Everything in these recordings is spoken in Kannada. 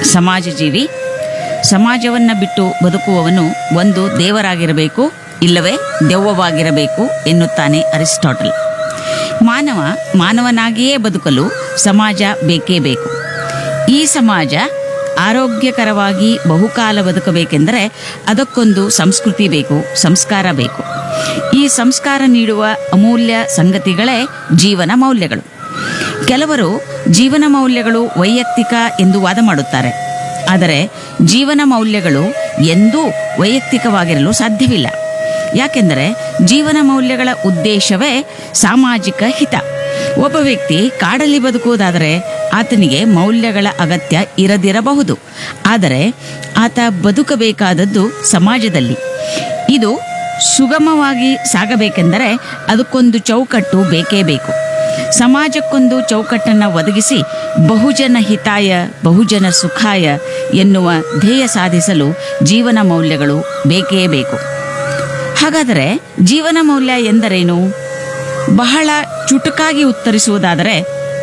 ಸಮಾಜ ಜೀವಿ ಸಮಾಜವನ್ನು ಬಿಟ್ಟು ಬದುಕುವವನು ಒಂದು ದೇವರಾಗಿರಬೇಕು ಇಲ್ಲವೇ ದೆವ್ವವಾಗಿರಬೇಕು ಎನ್ನುತ್ತಾನೆ ಅರಿಸ್ಟಾಟಲ್ ಮಾನವ ಮಾನವನಾಗಿಯೇ ಬದುಕಲು ಸಮಾಜ ಬೇಕೇ ಬೇಕು ಈ ಸಮಾಜ ಆರೋಗ್ಯಕರವಾಗಿ ಬಹುಕಾಲ ಬದುಕಬೇಕೆಂದರೆ ಅದಕ್ಕೊಂದು ಸಂಸ್ಕೃತಿ ಬೇಕು ಸಂಸ್ಕಾರ ಬೇಕು ಈ ಸಂಸ್ಕಾರ ನೀಡುವ ಅಮೂಲ್ಯ ಸಂಗತಿಗಳೇ ಜೀವನ ಮೌಲ್ಯಗಳು ಕೆಲವರು ಜೀವನ ಮೌಲ್ಯಗಳು ವೈಯಕ್ತಿಕ ಎಂದು ವಾದ ಮಾಡುತ್ತಾರೆ ಆದರೆ ಜೀವನ ಮೌಲ್ಯಗಳು ಎಂದೂ ವೈಯಕ್ತಿಕವಾಗಿರಲು ಸಾಧ್ಯವಿಲ್ಲ ಯಾಕೆಂದರೆ ಜೀವನ ಮೌಲ್ಯಗಳ ಉದ್ದೇಶವೇ ಸಾಮಾಜಿಕ ಹಿತ ಒಬ್ಬ ವ್ಯಕ್ತಿ ಕಾಡಲ್ಲಿ ಬದುಕುವುದಾದರೆ ಆತನಿಗೆ ಮೌಲ್ಯಗಳ ಅಗತ್ಯ ಇರದಿರಬಹುದು ಆದರೆ ಆತ ಬದುಕಬೇಕಾದದ್ದು ಸಮಾಜದಲ್ಲಿ ಇದು ಸುಗಮವಾಗಿ ಸಾಗಬೇಕೆಂದರೆ ಅದಕ್ಕೊಂದು ಚೌಕಟ್ಟು ಬೇಕೇ ಬೇಕು ಸಮಾಜಕ್ಕೊಂದು ಚೌಕಟ್ಟನ್ನು ಒದಗಿಸಿ ಬಹುಜನ ಹಿತಾಯ ಬಹುಜನ ಸುಖಾಯ ಎನ್ನುವ ಧ್ಯೇಯ ಸಾಧಿಸಲು ಜೀವನ ಮೌಲ್ಯಗಳು ಬೇಕೇ ಬೇಕು ಹಾಗಾದರೆ ಜೀವನ ಮೌಲ್ಯ ಎಂದರೇನು ಬಹಳ ಚುಟುಕಾಗಿ ಉತ್ತರಿಸುವುದಾದರೆ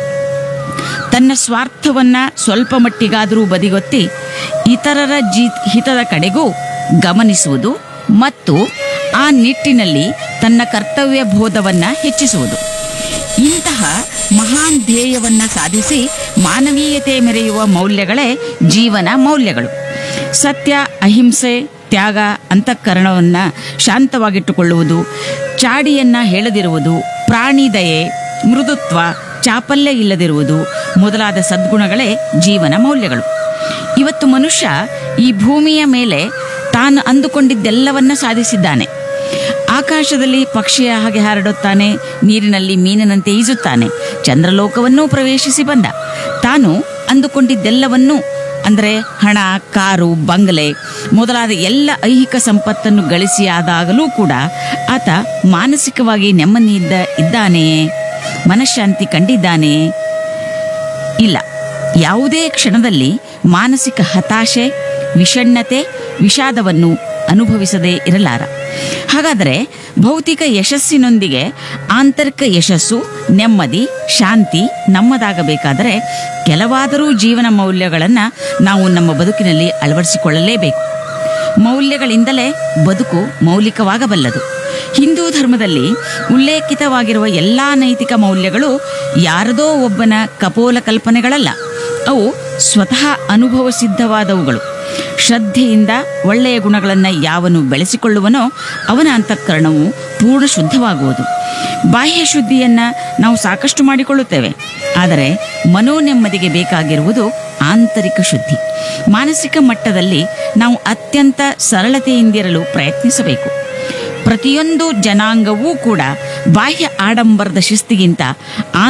ತನ್ನ ಸ್ವಾರ್ಥವನ್ನ ಸ್ವಲ್ಪ ಮಟ್ಟಿಗಾದರೂ ಬದಿಗೊತ್ತಿ ಇತರರ ಜೀ ಹಿತದ ಕಡೆಗೂ ಗಮನಿಸುವುದು ಮತ್ತು ಆ ನಿಟ್ಟಿನಲ್ಲಿ ತನ್ನ ಕರ್ತವ್ಯ ಬೋಧವನ್ನ ಹೆಚ್ಚಿಸುವುದು ಇಂತಹ ಮಹಾನ್ ಧ್ಯೇಯವನ್ನ ಸಾಧಿಸಿ ಮಾನವೀಯತೆ ಮೆರೆಯುವ ಮೌಲ್ಯಗಳೇ ಜೀವನ ಮೌಲ್ಯಗಳು ಸತ್ಯ ಅಹಿಂಸೆ ತ್ಯಾಗ ಅಂತಃಕರಣವನ್ನ ಶಾಂತವಾಗಿಟ್ಟುಕೊಳ್ಳುವುದು ಚಾಡಿಯನ್ನ ಹೇಳದಿರುವುದು ಪ್ರಾಣಿ ದಯೆ ಮೃದುತ್ವ ಚಾಪಲ್ಯ ಇಲ್ಲದಿರುವುದು ಮೊದಲಾದ ಸದ್ಗುಣಗಳೇ ಜೀವನ ಮೌಲ್ಯಗಳು ಇವತ್ತು ಮನುಷ್ಯ ಈ ಭೂಮಿಯ ಮೇಲೆ ತಾನು ಅಂದುಕೊಂಡಿದ್ದೆಲ್ಲವನ್ನ ಸಾಧಿಸಿದ್ದಾನೆ ಆಕಾಶದಲ್ಲಿ ಪಕ್ಷಿಯ ಹಾಗೆ ಹಾರಡುತ್ತಾನೆ ನೀರಿನಲ್ಲಿ ಮೀನಿನಂತೆ ಈಜುತ್ತಾನೆ ಚಂದ್ರಲೋಕವನ್ನೂ ಪ್ರವೇಶಿಸಿ ಬಂದ ತಾನು ಅಂದುಕೊಂಡಿದ್ದೆಲ್ಲವನ್ನೂ ಅಂದರೆ ಹಣ ಕಾರು ಬಂಗಲೆ ಮೊದಲಾದ ಎಲ್ಲ ಐಹಿಕ ಸಂಪತ್ತನ್ನು ಗಳಿಸಿ ಆದಾಗಲೂ ಕೂಡ ಆತ ಮಾನಸಿಕವಾಗಿ ನೆಮ್ಮದಿಯಿಂದ ಇದ್ದಾನೆಯೇ ಮನಃಶಾಂತಿ ಕಂಡಿದ್ದಾನೆಯೇ ಇಲ್ಲ ಯಾವುದೇ ಕ್ಷಣದಲ್ಲಿ ಮಾನಸಿಕ ಹತಾಶೆ ವಿಷಣ್ಣತೆ ವಿಷಾದವನ್ನು ಅನುಭವಿಸದೇ ಇರಲಾರ ಹಾಗಾದರೆ ಭೌತಿಕ ಯಶಸ್ಸಿನೊಂದಿಗೆ ಆಂತರಿಕ ಯಶಸ್ಸು ನೆಮ್ಮದಿ ಶಾಂತಿ ನಮ್ಮದಾಗಬೇಕಾದರೆ ಕೆಲವಾದರೂ ಜೀವನ ಮೌಲ್ಯಗಳನ್ನು ನಾವು ನಮ್ಮ ಬದುಕಿನಲ್ಲಿ ಅಳವಡಿಸಿಕೊಳ್ಳಲೇಬೇಕು ಮೌಲ್ಯಗಳಿಂದಲೇ ಬದುಕು ಮೌಲಿಕವಾಗಬಲ್ಲದು ಹಿಂದೂ ಧರ್ಮದಲ್ಲಿ ಉಲ್ಲೇಖಿತವಾಗಿರುವ ಎಲ್ಲ ನೈತಿಕ ಮೌಲ್ಯಗಳು ಯಾರದೋ ಒಬ್ಬನ ಕಪೋಲ ಕಲ್ಪನೆಗಳಲ್ಲ ಅವು ಸ್ವತಃ ಅನುಭವ ಸಿದ್ಧವಾದವುಗಳು ಶ್ರದ್ಧೆಯಿಂದ ಒಳ್ಳೆಯ ಗುಣಗಳನ್ನು ಯಾವನು ಬೆಳೆಸಿಕೊಳ್ಳುವನೋ ಅವನ ಅಂತಃಕರಣವು ಪೂರ್ಣ ಶುದ್ಧವಾಗುವುದು ಬಾಹ್ಯ ಶುದ್ಧಿಯನ್ನ ನಾವು ಸಾಕಷ್ಟು ಮಾಡಿಕೊಳ್ಳುತ್ತೇವೆ ಆದರೆ ಮನೋ ನೆಮ್ಮದಿಗೆ ಬೇಕಾಗಿರುವುದು ಆಂತರಿಕ ಶುದ್ಧಿ ಮಾನಸಿಕ ಮಟ್ಟದಲ್ಲಿ ನಾವು ಅತ್ಯಂತ ಸರಳತೆಯಿಂದಿರಲು ಪ್ರಯತ್ನಿಸಬೇಕು ಪ್ರತಿಯೊಂದು ಜನಾಂಗವೂ ಕೂಡ ಬಾಹ್ಯ ಆಡಂಬರದ ಶಿಸ್ತಿಗಿಂತ